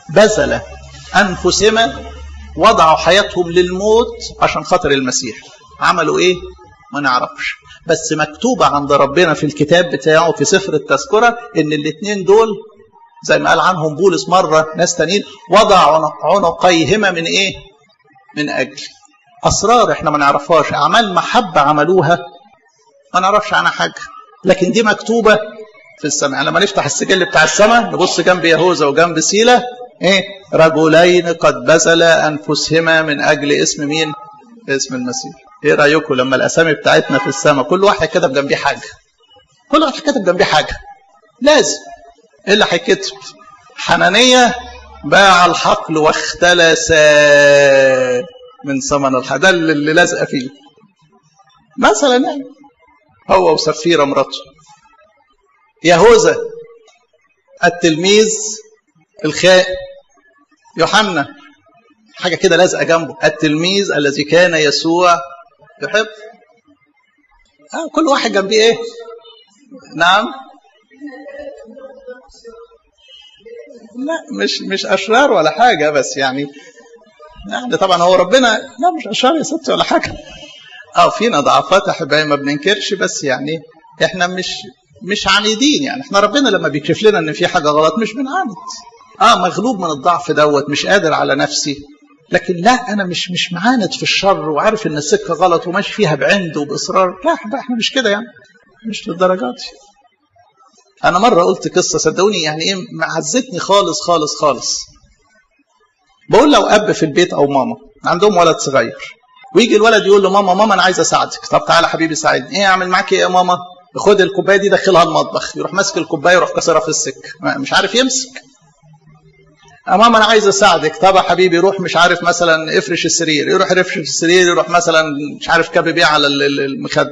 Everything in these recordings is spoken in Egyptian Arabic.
بذل أنفسهما وضعوا حياتهم للموت عشان خاطر المسيح عملوا ايه ما نعرفش بس مكتوبة عند ربنا في الكتاب بتاعه في سفر التذكرة ان الاثنين دول زي ما قال عنهم بولس مرة ناس تانيين وضع عنقيهما من ايه من اجل اسرار احنا ما نعرفهاش اعمال محبة عملوها ما نعرفش عنها حاجة لكن دي مكتوبة في السماء لما نفتح السجل بتاع السماء نبص جنب يهوذا وجنب سيلة ايه رجلين قد بذل انفسهما من اجل اسم مين اسم المسيح ايه رايكم لما الاسامي بتاعتنا في السماء كل واحد كتب جنبيه حاجه كل واحد كتب جنبيه حاجه لازم ايه اللي هيكتب حنانيه باع الحقل واختلس من ثمن الحق ده اللي لازقه فيه مثلا يعني هو وسفيره مراته يهوذا التلميذ الخائن يوحنا حاجة كده لازقة جنبه التلميذ الذي كان يسوع يحب آه كل واحد جنبيه ايه نعم لا مش مش اشرار ولا حاجة بس يعني يعني طبعا هو ربنا لا مش اشرار يا ستي ولا حاجة اه فينا ضعفات احبائي ما بننكرش بس يعني احنا مش مش عنيدين يعني احنا ربنا لما بيكشف لنا ان في حاجه غلط مش بنعاند اه مغلوب من الضعف دوت مش قادر على نفسي لكن لا انا مش مش معاند في الشر وعارف ان السكه غلط وماشي فيها بعند وباصرار لا احنا مش كده يعني مش للدرجات انا مره قلت قصه صدقوني يعني ايه معزتني خالص خالص خالص بقول لو اب في البيت او ماما عندهم ولد صغير ويجي الولد يقول له ماما ماما انا عايز اساعدك طب تعالى حبيبي ساعدني ايه اعمل معاك ايه يا ماما خد الكوبايه دي دخلها المطبخ يروح ماسك الكوبايه يروح كسرها في السك مش عارف يمسك ماما انا عايز اساعدك طب يا حبيبي روح مش عارف مثلا افرش السرير يروح يفرش السرير يروح مثلا مش عارف كبب ايه على المخد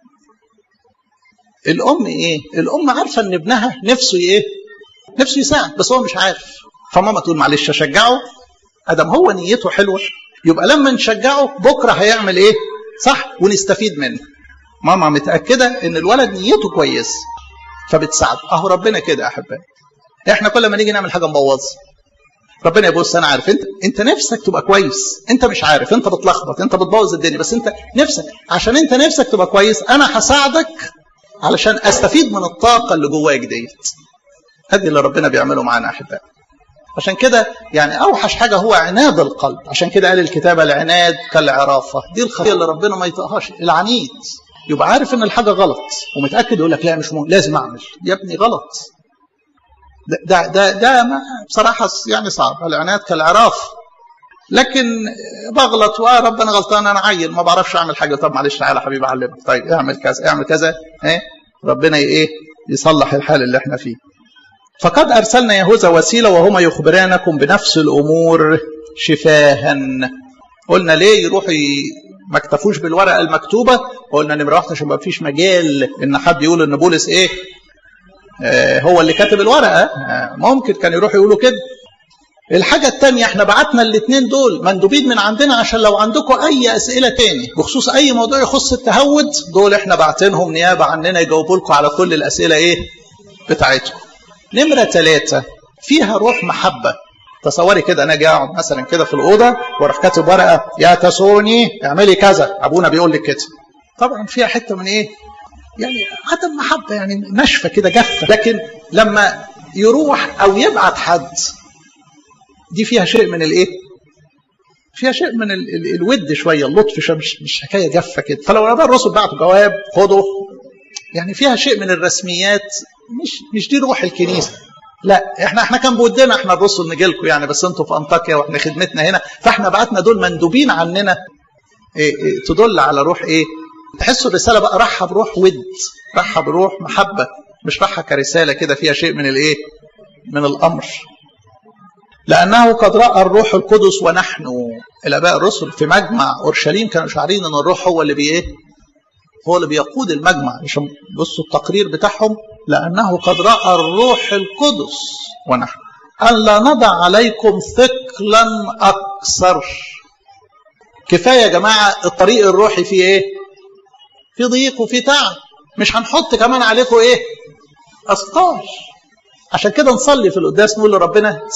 الام ايه الام عارفه ان ابنها نفسه ايه نفسه يساعد بس هو مش عارف فماما تقول معلش اشجعه ادم هو نيته حلوه يبقى لما نشجعه بكره هيعمل ايه صح ونستفيد منه ماما متاكده ان الولد نيته كويس فبتساعده اهو ربنا كده يا احبائي احنا كل ما نيجي نعمل حاجه نبوظها ربنا يبص انا عارف انت انت نفسك تبقى كويس انت مش عارف انت بتلخبط انت بتبوظ الدنيا بس انت نفسك عشان انت نفسك تبقى كويس انا هساعدك علشان استفيد من الطاقه اللي جواك ديت هذه اللي ربنا بيعمله معانا احبائي عشان كده يعني اوحش حاجه هو عناد القلب عشان كده قال الكتاب العناد كالعرافه دي الخطيه اللي ربنا ما يطقهاش العنيد يبقى عارف ان الحاجه غلط ومتاكد يقول لك لا مش مهم لازم اعمل يا ابني غلط ده ده ده بصراحه يعني صعب العناد كالعراف لكن بغلط وربنا غلطان انا عيل ما بعرفش اعمل حاجه طب معلش تعالى حبيبي اعلمك طيب اعمل كذا اعمل كذا ايه ربنا ايه يصلح الحال اللي احنا فيه فقد ارسلنا يهوذا وسيله وهما يخبرانكم بنفس الامور شفاها قلنا ليه يروحوا ما اكتفوش بالورقه المكتوبه قلنا نمره واحده عشان ما فيش مجال ان حد يقول ان بولس ايه آه هو اللي كاتب الورقه آه ممكن كان يروح يقولوا كده الحاجة الثانية احنا بعتنا الاثنين دول مندوبين من عندنا عشان لو عندكم أي أسئلة تاني بخصوص أي موضوع يخص التهود دول احنا بعتينهم نيابة عننا يجاوبوا لكم على كل الأسئلة إيه بتاعتكم. نمرة ثلاثة فيها روح محبة تصوري كده أنا جاي أقعد مثلا كده في الأوضة وأروح كاتب ورقة يا تسوني اعملي كذا أبونا بيقول لك كده. طبعا فيها حتة من إيه؟ يعني عدم محبة يعني ناشفة كده جافة لكن لما يروح أو يبعت حد دي فيها شيء من الايه فيها شيء من ال ال الود شويه اللطف شويه مش مش حكايه جافه كده فلو الاباء الرسل بعتوا جواب خدوا يعني فيها شيء من الرسميات مش مش دي روح الكنيسه لا احنا احنا كان بودنا احنا الرسل نجي لكم يعني بس انتوا في انطاكيا واحنا خدمتنا هنا فاحنا بعتنا دول مندوبين عننا إيه إيه تدل على روح ايه تحسوا الرساله بقى راحه بروح ود راحه بروح محبه مش راحه كرساله كده فيها شيء من الايه من الامر لأنه قد رأى الروح القدس ونحن الآباء الرسل في مجمع أورشليم كانوا شعارين أن الروح هو اللي بإيه؟ هو اللي بيقود المجمع عشان بصوا التقرير بتاعهم لأنه قد رأى الروح القدس ونحن أن لا نضع عليكم ثقلا أكثر كفاية يا جماعة الطريق الروحي فيه إيه؟ في ضيق وفي تعب مش هنحط كمان عليكم إيه؟ أثقال عشان كده نصلي في القداس نقول لربنا